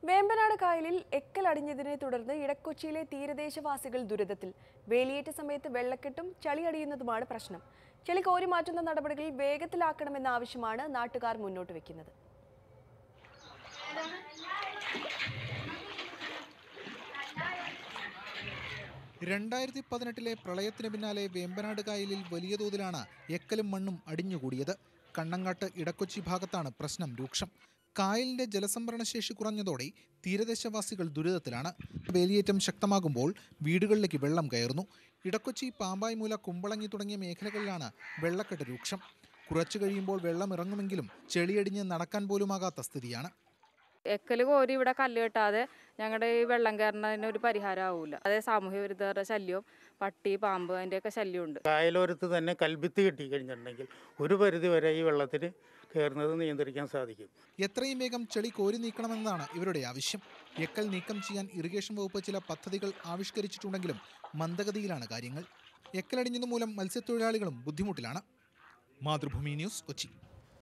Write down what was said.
വേമ്പനാട് കായലിൽ എക്കലടിഞ്ഞതിനെ തുടർന്ന് ഇടക്കൊച്ചിയിലെ തീരദേശവാസികൾ ദുരിതത്തിൽ വേലിയേറ്റ സമയത്ത് വെള്ളക്കെട്ടും ചളിയടിയുന്നതുമാണ് പ്രശ്നം ചെളി കോരി മാറ്റുന്ന നടപടികൾ വേഗത്തിലാക്കണമെന്ന ആവശ്യമാണ് നാട്ടുകാർ മുന്നോട്ട് വെക്കുന്നത് രണ്ടായിരത്തി പതിനെട്ടിലെ പ്രളയത്തിന് പിന്നാലെ വേമ്പനാട് കായലിൽ വലിയ തോതിലാണ് എക്കലും മണ്ണും അടിഞ്ഞുകൂടിയത് കണ്ണങ്ങാട്ട് ഇടക്കൊച്ചി ഭാഗത്താണ് പ്രശ്നം രൂക്ഷം കായലിന്റെ ജലസംഭരണ ശേഷി കുറഞ്ഞതോടെ തീരദേശവാസികൾ ദുരിതത്തിലാണ് വേലിയേറ്റം ശക്തമാകുമ്പോൾ വീടുകളിലേക്ക് വെള്ളം കയറുന്നു ഇടക്കൊച്ചി പാമ്പായ്മൂല കുമ്പളങ്ങി തുടങ്ങിയ മേഖലകളിലാണ് വെള്ളക്കെട്ട് രൂക്ഷം കുറച്ചു കഴിയുമ്പോൾ വെള്ളം ഇറങ്ങുമെങ്കിലും ചെളിയടിഞ്ഞ് നടക്കാൻ പോലുമാകാത്ത സ്ഥിതിയാണ് എക്കല് കോരി ഇവിടെ കല്ല് കെട്ടാതെ ഞങ്ങളുടെ ഈ വെള്ളം കയറുന്നതിന് ഒരു പരിഹാരം ആവൂല അതേ സാമൂഹ്യ വിരുദ്ധരുടെ ശല്യവും പട്ടി പാമ്പ് അതിൻ്റെയൊക്കെ ശല്യമുണ്ട് കായലോരത്ത് തന്നെ കൽഭിത്തി കെട്ടി കഴിഞ്ഞിട്ടുണ്ടെങ്കിൽ ഒരു പരിധി വരെ ഈ വെള്ളത്തിന് കയറുന്നത് നിയന്ത്രിക്കാൻ സാധിക്കും എത്രയും വേഗം ചെളി കോരി നീക്കണമെന്നതാണ് ഇവരുടെ ആവശ്യം എക്കൽ നീക്കം ചെയ്യാൻ ഇറിഗേഷൻ വകുപ്പ് ചില പദ്ധതികൾ ആവിഷ്കരിച്ചിട്ടുണ്ടെങ്കിലും മന്ദഗതിയിലാണ് കാര്യങ്ങൾ എക്കലടിഞ്ഞതു മൂലം മത്സ്യത്തൊഴിലാളികളും ബുദ്ധിമുട്ടിലാണ് മാതൃഭൂമി ന്യൂസ് കൊച്ചി